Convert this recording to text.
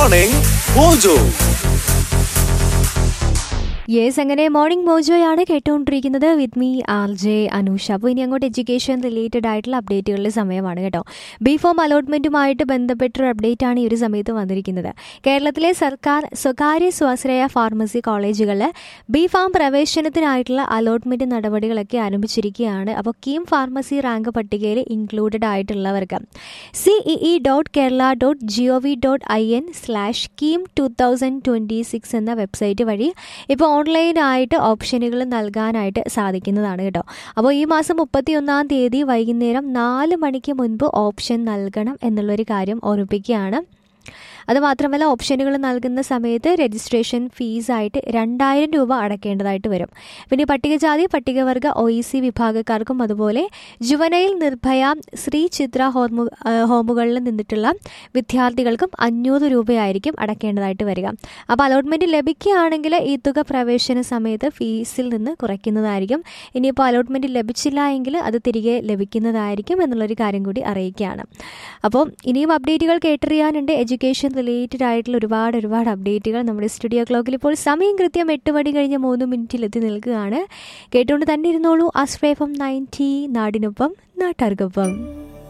Morning Mojo. Yes അങ്ങനെ morning മോജോയാണ് കേട്ടുകൊണ്ടിരിക്കുന്നത് with me R J Anusha അപ്പോൾ ഇനി അങ്ങോട്ട് എഡ്യൂക്കേഷൻ റിലേറ്റഡ് ആയിട്ടുള്ള അപ്ഡേറ്റുകളുടെ സമയമാണ് കേട്ടോ ബി ഫോം അലോട്ട്മെൻറ്റുമായിട്ട് ബന്ധപ്പെട്ടൊരു അപ്ഡേറ്റ് ആണ് ഈ ഒരു സമയത്ത് വന്നിരിക്കുന്നത് കേരളത്തിലെ സർക്കാർ സ്വകാര്യ സ്വാശ്രയ ഫാർമസി കോളേജുകളിൽ ബി ഫാം പ്രവേശനത്തിനായിട്ടുള്ള അലോട്ട്മെൻറ്റ് നടപടികളൊക്കെ ആരംഭിച്ചിരിക്കുകയാണ് അപ്പോൾ കീം ഫാർമസി റാങ്ക് പട്ടികയിൽ ഇൻക്ലൂഡഡ് ആയിട്ടുള്ളവർക്ക് C E E dot Kerala dot G O V dot I N slash KEAM two thousand twenty six എന്ന വെബ്സൈറ്റ് വഴി ഇപ്പോൾ ഓൺലൈനായിട്ട് ഓപ്ഷനുകൾ നൽകാനായിട്ട് സാധിക്കുന്നതാണ് കേട്ടോ അപ്പോൾ ഈ മാസം മുപ്പത്തിയൊന്നാം തീയതി വൈകുന്നേരം നാല് മണിക്ക് മുൻപ് ഓപ്ഷൻ നൽകണം എന്നുള്ളൊരു കാര്യം ഓർമ്മിപ്പിക്കുകയാണ് അതുമാത്രമല്ല ഓപ്ഷനുകൾ നൽകുന്ന സമയത്ത് രജിസ്ട്രേഷൻ ഫീസായിട്ട് രണ്ടായിരം രൂപ അടയ്ക്കേണ്ടതായിട്ട് വരും പിന്നെ പട്ടികജാതി പട്ടികവർഗ ഒ ഇ സി വിഭാഗക്കാർക്കും അതുപോലെ ജുവനൈൽ നിർഭയ ശ്രീ ചിത്ര ഹോമു ഹോമുകളിൽ നിന്നിട്ടുള്ള വിദ്യാർത്ഥികൾക്കും അഞ്ഞൂറ് രൂപയായിരിക്കും അടയ്ക്കേണ്ടതായിട്ട് വരിക അപ്പോൾ അലോട്ട്മെൻറ്റ് ലഭിക്കുകയാണെങ്കിൽ ഈ തുക പ്രവേശന സമയത്ത് ഫീസിൽ നിന്ന് കുറയ്ക്കുന്നതായിരിക്കും ഇനിയിപ്പോൾ അലോട്ട്മെൻറ്റ് ലഭിച്ചില്ല എങ്കിൽ അത് തിരികെ ലഭിക്കുന്നതായിരിക്കും എന്നുള്ളൊരു കാര്യം കൂടി അറിയിക്കുകയാണ് അപ്പോൾ ഇനിയും അപ്ഡേറ്റുകൾ കേട്ടറിയാനുണ്ട് എഡ്യൂക്കേഷൻ റിലേറ്റഡ് ആയിട്ടുള്ള ഒരുപാട് ഒരുപാട് അപ്ഡേറ്റുകൾ നമ്മുടെ സ്റ്റുഡിയോ ക്ലോക്കിൽ ഇപ്പോൾ സമയം കൃത്യം എട്ട് മണി കഴിഞ്ഞ് മൂന്ന് മിനിറ്റിൽ എത്തി നിൽക്കുകയാണ് കേട്ടുകൊണ്ട് തന്നെ ഇരുന്നോളൂ അസ്ഫേഫം നയൻറ്റി നാടിനൊപ്പം നാട്ടാർക്കൊപ്പം